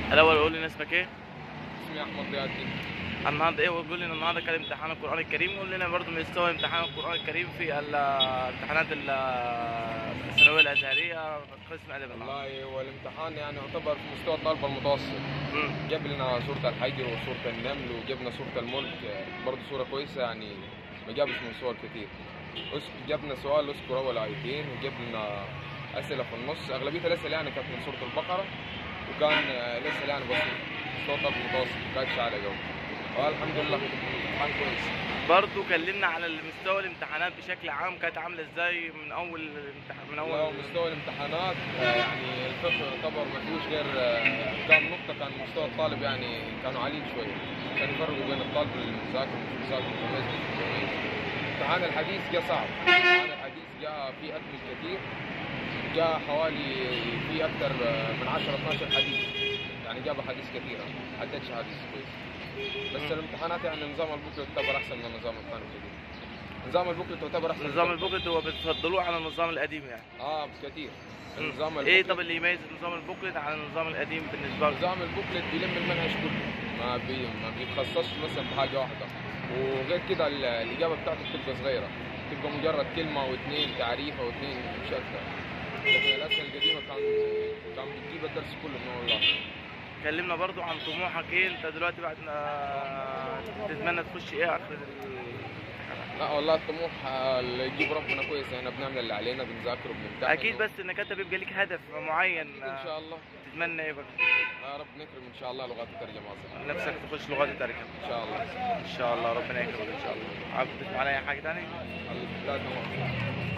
الاول قول لنا اسمك ايه اسمي احمد ضياء الدين النهارده ايه وقول لنا النهارده كان امتحان القران الكريم وقول لنا برضه مستوى امتحان القران الكريم في ال- امتحانات ال- الثانويه الازهريه قسم ادب النهارده والله هو الامتحان يعني يعتبر في مستوى الطالب المتوسط مم. جاب لنا سورة الحجر وسورة النمل وجبنا سورة الملك برضه سورة كويسة يعني ما جابش من صور كتير أس- جبنا سؤال اذكر أول آيتين وجاب لنا أسئلة في النص أغلبية الأسئلة يعني كانت من سورة البقرة وكان آه، الأسئلة يعني بسيط مستوى الطالب المتوسط ما كانتش عالية قوي والحمد لله امتحان كويس برضه كلمنا على مستوى الامتحانات بشكل عام كانت عامله ازاي من اول الامتحان من هو اول مستوى الامتحانات آه، يعني الفقه يعتبر ما فيهوش غير آه، كام نقطة كان مستوى الطالب يعني كانوا عاليين شوية عشان يفرقوا بين الطالب المذاكر والمش مذاكر والمتميز والمتميز. امتحان الحديث جاء صعب امتحان الحديث جاء فيه أدمج كتير جاء حوالي في أكثر آه، من 10 12 حديث يعني جاب أحاديث كثيرة ما عدتش أحاديث كويس بس مم. الامتحانات يعني نظام البوكلت يعتبر أحسن من نظام الامتحان الجديد نظام البوكلت يعتبر أحسن نظام من البوكلت هو بتفضلوه على النظام القديم يعني اه بكثير مم. نظام ايه البوكلت- طب اللي يميز نظام البوكلت عن النظام القديم بالنسبه لك نظام البوكلت بيلم المنهج كله ما بي ما بيتخصصش مثلا في حاجه واحده وغير كده ال- الاجابه بتاعته بتبقى صغيره تبقى مجرد كلمه واثنين تعريف او اثنين مش اكثر لكن الاسئله القديمه كان كان بتجيب الدرس كله من اول لاخر كلمنا برضو عن طموحك ايه انت دلوقتي بعد ما تتمنى تخش ايه اخر ال- لا والله الطموح آه، اللي يجيب ربنا كويس احنا بنعمل اللي علينا بنذاكر وبنمتحن اكيد بس انك انت بيبقى ليك هدف معين أكيد ان شاء الله تتمنى ايه بقى يا رب نكرم ان شاء الله لغات الترجمه اصلا نفسك تخش لغات الترجمه ان شاء الله ان شاء الله ربنا يكرمك ان شاء الله عاوز تسمع على اي حاجه تاني البلاد نوع.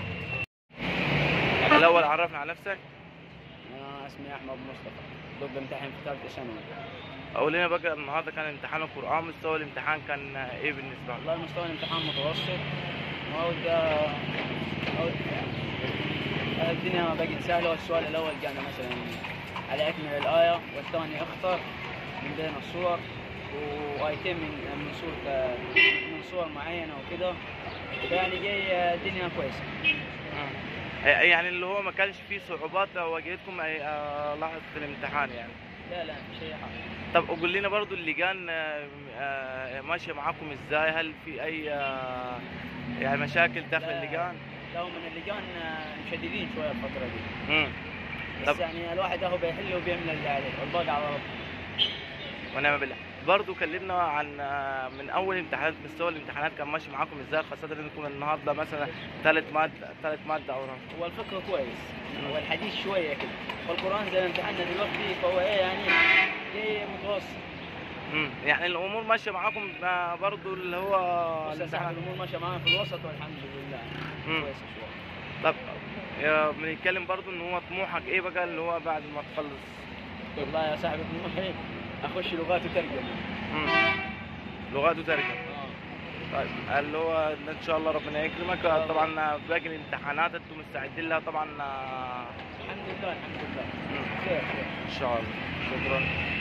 الاول عرفنا على نفسك أنا اسمي أحمد مصطفى ضد امتحان في ثالثة ثانوي اقول لنا بقى النهارده كان امتحان القران مستوى الامتحان كان ايه بالنسبه لك والله مستوى الامتحان متوسط مواد مواد الدنيا ما بقت سهلة والسؤال الأول جانا مثلا على أكمل الآية والثاني اختر من بين الصور وآيتين من من سورة من صور معينة وكده يعني جاي الدنيا كويسة مم. يعني اللي هو ما كانش فيه صعوبات واجهتكم أي- آه، لاحظ في الامتحان يعني لا لا مفيش أي حاجة طب قول لنا برضو اللجان آه، آه، ماشيه معاكم ازاي هل في اي آه، يعني مشاكل داخل لا. اللجان لو من اللجان مشددين شوية الفترة دي امم بس طب- يعني الواحد اهو بيحل وبيعمل اللي عليه والباقي على ربه ونعم بالله برضو كلمنا عن آه، من اول امتحانات مستوى الامتحانات كان ماشي معاكم ازاي خاصه انكم النهارده مثلا ثالث ماده ثالث ماده او رابع هو الفكر كويس هو الحديث شويه كده والقران زي ما امتحنا دلوقتي فهو ايه يعني جاي متوسط امم يعني الامور ماشيه معاكم آه، برضو اللي هو بس يا صاحبي الامتحان الامور ماشيه معانا في الوسط والحمد لله مم. كويسه شويه طب يا بنتكلم برضو ان هو طموحك ايه بقى اللي هو بعد ما تخلص والله يا صاحبي طموحي اخش لغات وترجمه مم. لغات وترجمه آه. طيب اللي هو ان شاء الله ربنا يكرمك طبعا باقي الامتحانات انتم مستعدين لها طبعا آه، الحمد لله الحمد لله مم. خير خير ان شاء الله شكرا